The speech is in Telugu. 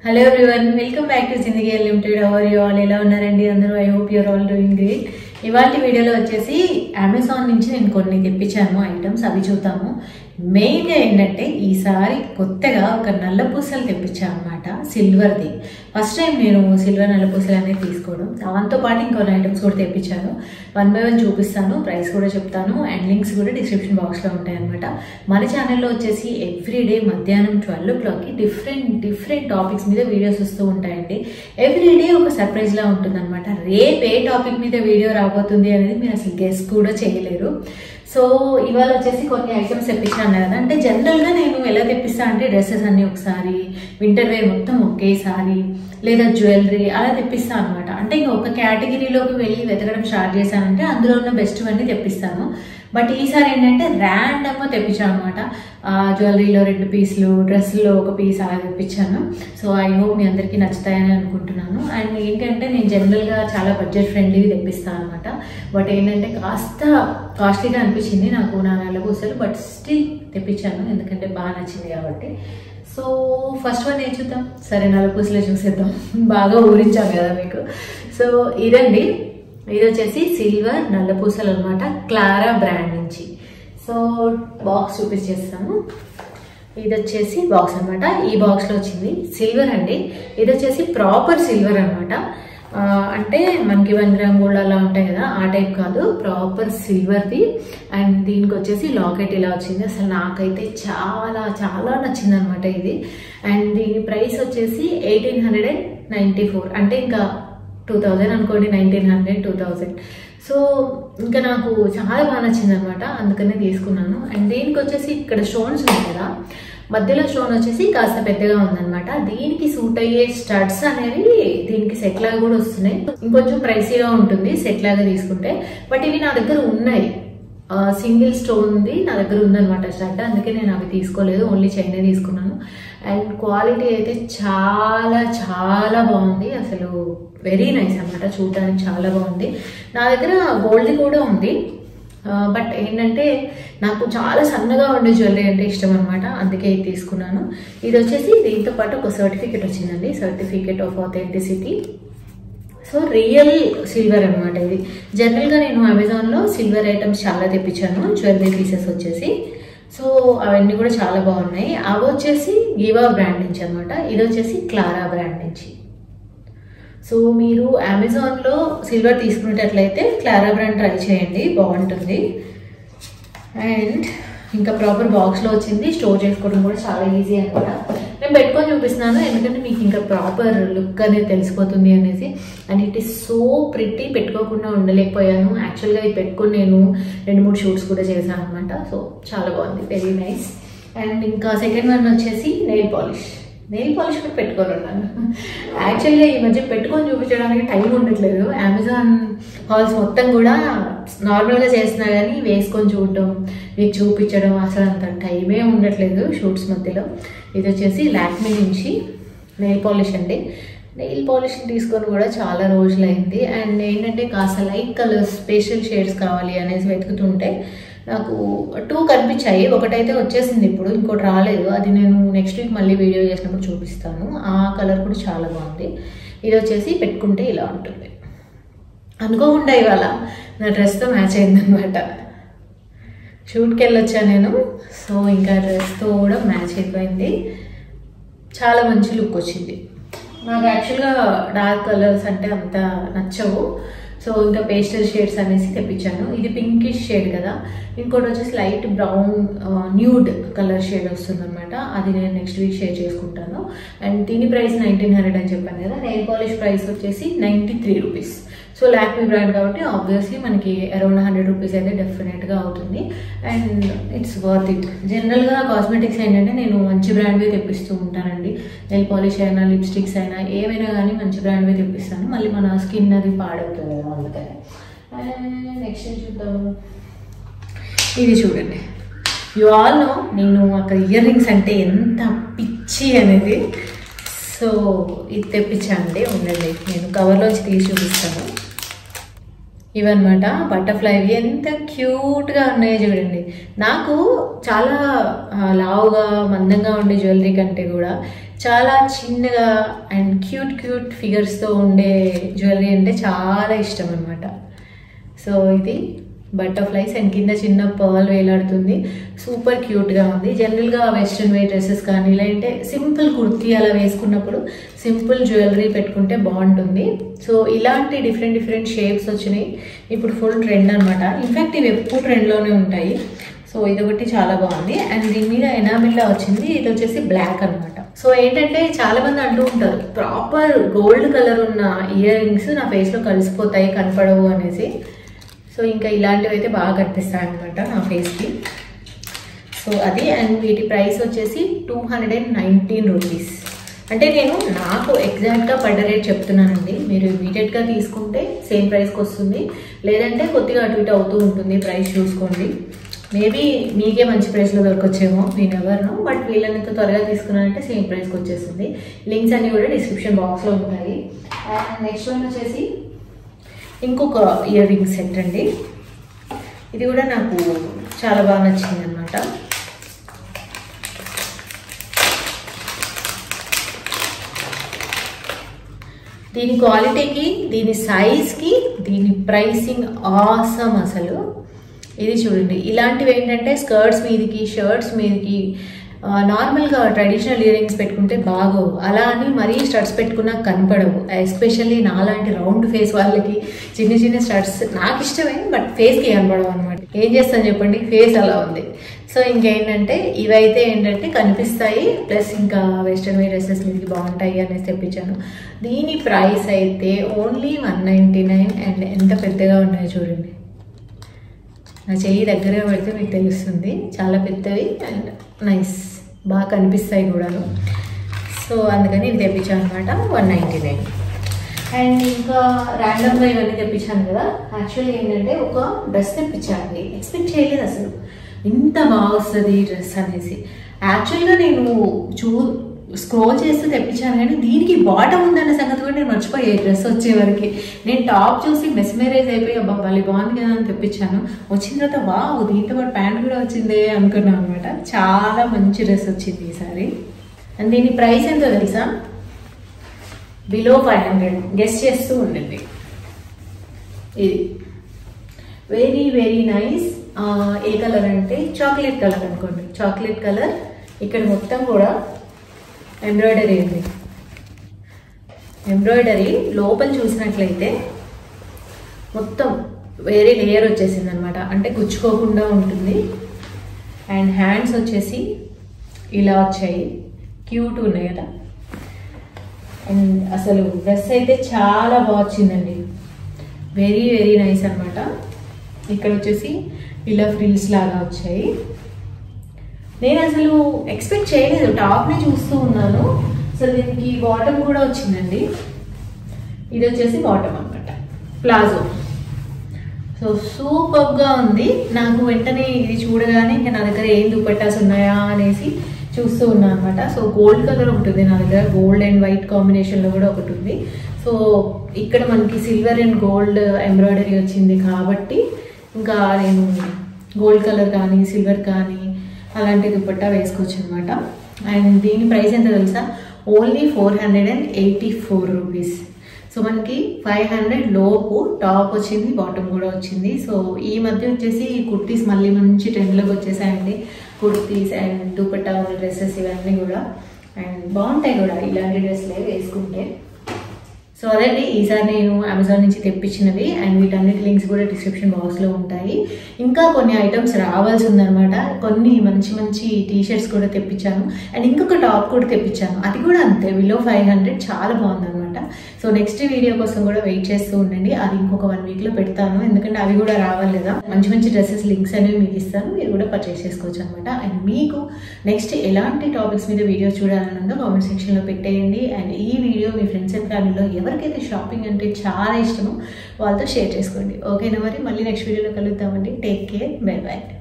hello everyone welcome back to Zindagi limited how are you all ఎలా ఉన్నారండి అందరూ I hope your all doing great ఇవాళ వీడియోలో వచ్చేసి అమెజాన్ నుంచి నేను కొన్ని తెప్పించాను ఐటమ్స్ అవి చూద్దాము మెయిన్గా ఏంటంటే ఈసారి కొత్తగా ఒక నల్ల పూసలు తెప్పించాను అనమాట సిల్వర్ది ఫస్ట్ టైం నేను సిల్వర్ నల్ల పూసలు అనేది తీసుకోవడం దాంతో పాటు ఇంకొన్ని ఐటమ్స్ కూడా తెప్పించాను వన్ బై వన్ చూపిస్తాను ప్రైస్ కూడా చెప్తాను అండ్ లింక్స్ కూడా డిస్క్రిప్షన్ బాక్స్లో ఉంటాయి అనమాట మన ఛానల్లో వచ్చేసి ఎవ్రీ డే మధ్యాహ్నం ట్వెల్వ్ ఓ క్లాక్కి డిఫరెంట్ డిఫరెంట్ టాపిక్స్ మీద వీడియోస్ వస్తూ ఉంటాయండి ఎవ్రీ డే ఒక సర్ప్రైజ్లా ఉంటుంది అనమాట రేపు ఏ టాపిక్ మీద వీడియో రాబోతుంది అనేది మీరు అసలు గెస్ కూడా చేయలేరు సో ఇవాళ వచ్చేసి కొన్ని ఐటమ్స్ తెప్పించాను కదా అంటే జనరల్గా నేను ఎలా తెప్పిస్తా అంటే డ్రెస్సెస్ అన్ని ఒకసారి వింటర్ వేర్ మొత్తం ఒకేసారి లేదా జ్యువెలరీ అలా తెప్పిస్తా అనమాట అంటే ఇంకా ఒక కేటగిరీలోకి వెళ్ళి వెతకడం స్టార్ట్ చేశానంటే అందులో ఉన్న బెస్ట్ అన్ని తెప్పిస్తాను బట్ ఈసారి ఏంటంటే ర్యాండమ్గా తెప్పించాను అనమాట జ్యువెలరీలో రెండు పీసులు డ్రెస్సులో ఒక పీస్ అలా తెప్పించాను సో ఐ హోప్ మీ అందరికీ నచ్చుతాయని అనుకుంటున్నాను అండ్ ఏంటంటే నేను జనరల్గా చాలా బడ్జెట్ ఫ్రెండ్లీగా తెప్పిస్తాను అనమాట బట్ ఏంటంటే కాస్త కాస్ట్లీగా అనిపించింది నాకు నా నెల పూసలు బట్ స్టిల్ తెప్పించాను ఎందుకంటే బాగా నచ్చింది కాబట్టి సో ఫస్ట్ వన్ ఏం చూద్దాం సరే నల్ల పూసలే చూసేద్దాం బాగా ఊరించాను కదా మీకు సో ఇదండి ఇది వచ్చేసి సిల్వర్ నల్ల పూసలు అనమాట క్లారా బ్రాండ్ నుంచి సో బాక్స్ చూపించేస్తాను ఇది వచ్చేసి బాక్స్ అనమాట ఈ బాక్స్లో వచ్చింది సిల్వర్ అండి ఇది వచ్చేసి ప్రాపర్ సిల్వర్ అనమాట అంటే మనకి వన్ గ్రామ్ గోల్డ్ అలా ఉంటాయి కదా ఆ టైప్ కాదు ప్రాపర్ సిల్వర్ది అండ్ దీనికి వచ్చేసి లాకెట్ ఇలా వచ్చింది అసలు నాకైతే చాలా చాలా నచ్చింది అనమాట ఇది అండ్ దీని ప్రైస్ వచ్చేసి eighteen hundred and ninety four అంటే ఇంకా టూ థౌజండ్ అనుకోండి nineteen hundred two thousand so ఇంకా నాకు చాలా బాగా నచ్చింది అనమాట అందుకనే తీసుకున్నాను అండ్ దీనికి వచ్చేసి ఇక్కడ స్టోన్స్ ఉన్నాయి కదా మధ్యలో స్టోన్ వచ్చేసి కాస్త పెద్దగా ఉందన్నమాట దీనికి సూట్ అయ్యే స్టడ్స్ అనేవి దీనికి సెట్ లాగా కూడా వస్తున్నాయి ఇంకొంచెం ప్రైసీగా ఉంటుంది సెట్ లాగా తీసుకుంటే బట్ ఇవి నా దగ్గర ఉన్నాయి సింగిల్ స్టోన్ ఉంది నా దగ్గర ఉందన్నమాట స్టడ్ అందుకే నేను అవి తీసుకోలేదు ఓన్లీ చైనే తీసుకున్నాను అండ్ క్వాలిటీ అయితే చాలా చాలా బాగుంది అసలు వెరీ నైస్ అనమాట చూడడానికి చాలా బాగుంది నా దగ్గర గోల్డ్ కూడా ఉంది బట్ ఏంటంటే నాకు చాలా సన్నగా ఉండే జ్యువెలరీ అంటే ఇష్టం అనమాట అందుకే ఇది తీసుకున్నాను ఇది వచ్చేసి దీంతో పాటు ఒక సర్టిఫికేట్ వచ్చిందండి certificate of authenticity so real silver అనమాట ఇది జనరల్గా నేను అమెజాన్లో సిల్వర్ ఐటమ్స్ చాలా తెప్పించాను జ్యువెలరీ పీసెస్ వచ్చేసి సో అవన్నీ కూడా చాలా బాగున్నాయి అవి వచ్చేసి గీవా బ్రాండ్ నుంచి అనమాట ఇది వచ్చేసి క్లారా బ్రాండ్ నుంచి సో మీరు అమెజాన్లో సిల్వర్ తీసుకునేటట్లయితే క్లారా బ్రాండ్ ట్రై చేయండి బాగుంటుంది అండ్ ఇంకా ప్రాపర్ బాక్స్లో వచ్చింది స్టోర్ చేసుకోవడం కూడా చాలా ఈజీ అనమాట నేను పెట్టుకొని చూపిస్తున్నాను ఎందుకంటే మీకు ఇంకా ప్రాపర్ లుక్ అనేది తెలిసిపోతుంది అనేసి and it is so pretty పెట్టుకోకుండా ఉండలేకపోయాను యాక్చువల్గా ఇది పెట్టుకొని నేను రెండు మూడు షూట్స్ కూడా చేశాను అనమాట సో చాలా బాగుంది వెరీ నైస్ అండ్ ఇంకా సెకండ్ వన్ వచ్చేసి నెయిల్ పాలిష్ నెయిల్ పాలిష్ కూడా పెట్టుకొని ఉన్నాను యాక్చువల్గా ఈ మధ్య పెట్టుకొని చూపించడానికి టైం ఉండట్లేదు అమెజాన్ హాల్స్ మొత్తం కూడా నార్మల్గా చేస్తున్నా కానీ వేసుకొని చూడడం మీకు చూపించడం అసలు అంత టైమే ఉండట్లేదు షూట్స్ మధ్యలో ఇది వచ్చేసి లాక్మీ నుంచి నెయిల్ పాలిష్ అండి నెయిల్ పాలిష్ తీసుకొని కూడా చాలా రోజులైంది అండ్ ఏంటంటే కాస్త లైట్ కలర్స్ స్పెషల్ షేడ్స్ కావాలి అనేసి వెతుకుతుంటే నాకు టూ కనిపించాయి ఒకటైతే వచ్చేసింది ఇప్పుడు ఇంకోటి రాలేదు అది నేను నెక్స్ట్ వీక్ మళ్ళీ వీడియో చేసినప్పుడు చూపిస్తాను ఆ కలర్ కూడా చాలా బాగుంది ఇది వచ్చేసి పెట్టుకుంటే ఇలా ఉంటుంది అనుకోకుండా ఇవాళ నా డ్రెస్తో మ్యాచ్ అయిందనమాట షూట్కి వెళ్ళొచ్చాను నేను సో ఇంకా డ్రెస్తో కూడా మ్యాచ్ అయిపోయింది చాలా మంచి లుక్ వచ్చింది నాకు యాక్చువల్గా డార్క్ కలర్స్ అంటే అంత నచ్చవు సో ఇంకా పేస్టల్ షేడ్స్ అనేసి తెప్పించాను ఇది పింకిష్ షేడ్ కదా ఇంకోటి వచ్చేసి light brown nude colour shade వస్తుంది అనమాట అది నేను నెక్స్ట్ వీక్ షేర్ చేసుకుంటాను అండ్ దీని ప్రైస్ నైన్టీన్ హండ్రెడ్ అని చెప్పాను కదా నెయిల్ పాలిష్ ప్రైస్ వచ్చేసి ninety three rupees so Lakme brand కాబట్టి ఆబ్వియస్లీ మనకి అరౌండ్ హండ్రెడ్ రూపీస్ అయితే డెఫినెట్గా అవుతుంది అండ్ ఇట్స్ వర్త్ ఇట్ జనరల్గా కాస్మెటిక్స్ ఏంటంటే నేను మంచి బ్రాండ్వే తెప్పిస్తూ ఉంటానండి నెయిల్ పాలిష్ అయినా లిప్స్టిక్స్ అయినా ఏమైనా కానీ మంచి బ్రాండ్వే తెప్పిస్తాను మళ్ళీ మన స్కిన్ అది పాడవుతుంది కదా అందుకని అండ్ నెక్స్ట్ చూద్దాము ఇది చూడండి యు ఆల్ నో నేను అక్కడ ఇయర్ రింగ్స్ అంటే ఎంత పిచ్చి అనేది సో ఇది తెప్పించండి ఉండండి నేను కవర్లోంచి తీసి చూపిస్తాను ఇవన్నమాట బటర్ఫ్లైవి ఎంత క్యూట్గా ఉన్నాయో చూడండి నాకు చాలా ఆ, లావుగా మందంగా ఉండే జ్యువెలరీ కంటే కూడా చాలా చిన్నగా అండ్ క్యూట్ క్యూట్ ఫిగర్స్తో ఉండే జ్యువెలరీ అంటే చాలా ఇష్టం అనమాట సో ఇది బటర్ఫ్లైస్ అండ్ కింద చిన్న పర్ల్ వేలాడుతుంది సూపర్ క్యూట్గా ఉంది జనరల్గా వెస్ట్రన్ వేర్ డ్రెస్సెస్ కానీ లేదంటే సింపుల్ కుర్తీ అలా వేసుకున్నప్పుడు సింపుల్ జ్యువెలరీ పెట్టుకుంటే బాగుంటుంది సో ఇలాంటి డిఫరెంట్ డిఫరెంట్ షేప్స్ వచ్చినాయి ఇప్పుడు ఫుల్ ట్రెండ్ అనమాట ఇన్ఫ్యాక్ట్ ఇవి ఎప్పుడు ట్రెండ్లోనే ఉంటాయి సో ఇదొకటి చాలా బాగుంది అండ్ దీని మీద ఎనామిల్లా వచ్చింది ఇది వచ్చేసి బ్లాక్ అనమాట సో ఏంటంటే చాలా మంది అంటూ ఉంటారు ప్రాపర్ గోల్డ్ కలర్ ఉన్న ఇయర్ రింగ్స్ నా ఫేస్లో కలిసిపోతాయి కనపడవు అనేసి సో ఇంకా ఇలాంటివి అయితే బాగా కనిపిస్తాయి అనమాట నా ఫేస్కి సో అది అండ్ వీటి ప్రైస్ వచ్చేసి two hundred and nineteen rupees అంటే నేను నాకు ఎగ్జాక్ట్గా పడ్డ రేట్ చెప్తున్నానండి మీరు ఇమీడియట్గా తీసుకుంటే సేమ్ ప్రైస్కి వస్తుంది లేదంటే కొద్దిగా అటు ఇటు అవుతూ ఉంటుంది ప్రైస్ చూసుకోండి మేబీ మీకే మంచి ప్రైస్లో దొరకొచ్చేమో నేను ఎవరినో బట్ వీళ్ళనితో త్వరగా తీసుకున్నానంటే సేమ్ ప్రైస్కి వచ్చేస్తుంది లింక్స్ అన్నీ కూడా డిస్క్రిప్షన్ బాక్స్లో ఉంటాయి అండ్ నెక్స్ట్ వన్ వచ్చేసి ఇంకొక ఇయర్ రింగ్ సెట్ అండి ఇది కూడా నాకు చాలా బాగా నచ్చింది అనమాట దీని క్వాలిటీకి దీని సైజ్కి దీని ప్రైసింగ్ ఆసమ్ అసలు ఇది చూడండి ఇలాంటివి ఏంటంటే స్కర్ట్స్ మీదకి షర్ట్స్ మీదకి నార్మల్గా ట్రెడిషనల్ ఇయర్ రింగ్స్ పెట్టుకుంటే బాగోవు అలా అని మరీ స్టడ్స్ పెట్టుకున్నా కనపడవు ఎస్పెషల్లీ నాలాంటి రౌండ్ ఫేస్ వాళ్ళకి చిన్న చిన్న స్టడ్స్ నాకు ఇష్టమే బట్ ఫేస్కి కనపడవు అనమాట ఏం చేస్తాను చెప్పండి ఫేస్ అలా ఉంది సో ఇంకేంటంటే ఇవైతే ఏంటంటే కనిపిస్తాయి ప్లస్ ఇంకా వెస్ట్రన్ వేర్ డ్రెస్సెస్ మీదకి బాగుంటాయి అనేసి తెప్పించాను దీని ప్రైస్ అయితే only one ninety nine and ఎంత పెద్దగా ఉన్నాయో చూడండి నా చెయ్యి దగ్గరగా పెడితే మీకు తెలుస్తుంది చాలా పెద్దవి అండ్ నైస్ బాగా కనిపిస్తాయి కూడాను సో అందుకని ఇది తెప్పించాను అనమాట వన్ నైంటీ నైన్ అండ్ ఇంకా ర్యాండమ్గా ఇవన్నీ తెప్పించాను కదా యాక్చువల్లీ ఏంటంటే ఒక డ్రెస్ తెప్పించాను ఎక్స్పెక్ట్ చేయలేదు అసలు ఇంత బాగా వస్తుంది ఈ డ్రెస్ అనేసి యాక్చువల్గా నేను చూ స్క్రోల్ చేస్తూ తెప్పించాను కానీ దీనికి బాటమ్ ఉందన్న సంగతి కూడా నేను మర్చిపోయే డ్రెస్ వచ్చే వరకు నేను టాప్ చూసి మెస్మరైజ్ అయిపోయి అబ్బా భలే బాగుంది కదా అని తెప్పించాను వచ్చిన తర్వాత వావ్ దీంతో పాటు ప్యాంట్ కూడా వచ్చిందే అనుకున్నాను అనమాట చాలా మంచి డ్రెస్ వచ్చింది ఈసారి అండ్ దీని ప్రైస్ ఎంతో తెలుసా బిలో ఫైవ్ హండ్రెడ్ గెస్ట్ చేస్తూ ఉండండి ఇది very very nice a colour అంటే చాక్లెట్ కలర్ అనుకోండి చాక్లెట్ కలర్ ఇక్కడ మొత్తం కూడా ఎంబ్రాయిడరీ ఉంది ఎంబ్రాయిడరీ లోపల చూసినట్లయితే మొత్తం వేరే లేయర్ వచ్చేసింది అనమాట అంటే గుచ్చుకోకుండా ఉంటుంది అండ్ హ్యాండ్స్ వచ్చేసి ఇలా వచ్చాయి క్యూట్ ఉన్నాయి కదా అండ్ అసలు డ్రెస్ అయితే చాలా బాగా వచ్చిందండి వెరీ వెరీ నైస్ అనమాట ఇక్కడ వచ్చేసి ఇలా ఫ్రిల్స్ లాగా వచ్చాయి నేను అసలు ఎక్స్పెక్ట్ చేయలేదు టాప్ని చూస్తూ ఉన్నాను అసలు దీనికి బాటమ్ కూడా వచ్చిందండి ఇది వచ్చేసి బాటమ్ అనమాట ప్లాజో సో సూపర్గా ఉంది నాకు వెంటనే ఇది చూడగానే ఇంకా నా దగ్గర ఏం దుపట్టాస్ ఉన్నాయా అనేసి చూస్తూ ఉన్నాను అనమాట సో గోల్డ్ కలర్ ఒకటి ఉంది నా దగ్గర గోల్డ్ అండ్ వైట్ కాంబినేషన్లో కూడా ఒకటి ఉంది సో ఇక్కడ మనకి సిల్వర్ అండ్ గోల్డ్ ఎంబ్రాయిడరీ వచ్చింది కాబట్టి ఇంకా నేను గోల్డ్ కలర్ కానీ సిల్వర్ కానీ అలాంటి దుపట్టా వేసుకోవచ్చు అనమాట అండ్ దీని ప్రైస్ ఎంత తెలుసా only four hundred and eighty four rupees so మనకి ఫైవ్ హండ్రెడ్ లోపు టాప్ వచ్చింది బాటమ్ కూడా వచ్చింది సో ఈ మధ్య వచ్చేసి కుర్తీస్ మళ్ళీ మంచి ట్రెండ్లోకి వచ్చేసాయండి కుర్తీస్ అండ్ దుపట్టా ఉన్న డ్రెస్సెస్ ఇవన్నీ కూడా అండ్ బాగుంటాయి కూడా ఇలాంటి డ్రెస్లే వేసుకుంటే సో అదండి ఈసారి నేను అమెజాన్ నుంచి తెప్పించినవి అండ్ వీటన్నిటి లింక్స్ కూడా డిస్క్రిప్షన్ బాక్స్లో ఉంటాయి ఇంకా కొన్ని ఐటమ్స్ రావాల్సి ఉందన్నమాట కొన్ని మంచి మంచి టీ షర్ట్స్ కూడా తెప్పించాను అండ్ ఇంకొక టాప్ కూడా తెప్పించాను అది కూడా అంతే బిలో ఫైవ్ హండ్రెడ్ చాలా బాగుందన్నమాట సో నెక్స్ట్ వీడియో కోసం కూడా వెయిట్ చేస్తూ ఉండండి అది ఇంకొక వన్ వీక్లో పెడతాను ఎందుకంటే అవి కూడా రావాలి కదా మంచి మంచి డ్రెస్సెస్ లింక్స్ అనేవి మీకు ఇస్తాను మీరు కూడా పర్చేస్ చేసుకోవచ్చు అనమాట అండ్ మీకు నెక్స్ట్ ఎలాంటి టాపిక్స్ మీద వీడియోస్ చూడాలని ఉందో కామెంట్ సెక్షన్లో పెట్టేయండి అండ్ ఈ వీడియో మీ ఫ్రెండ్స్ అండ్ ఫ్యామిలీలో ఎవరికైతే షాపింగ్ అంటే చాలా ఇష్టమో వాళ్ళతో షేర్ చేసుకోండి ఓకేనా మరి మళ్ళీ నెక్స్ట్ వీడియోలో కలుద్దామండి టేక్ కేర్ బై బాయ్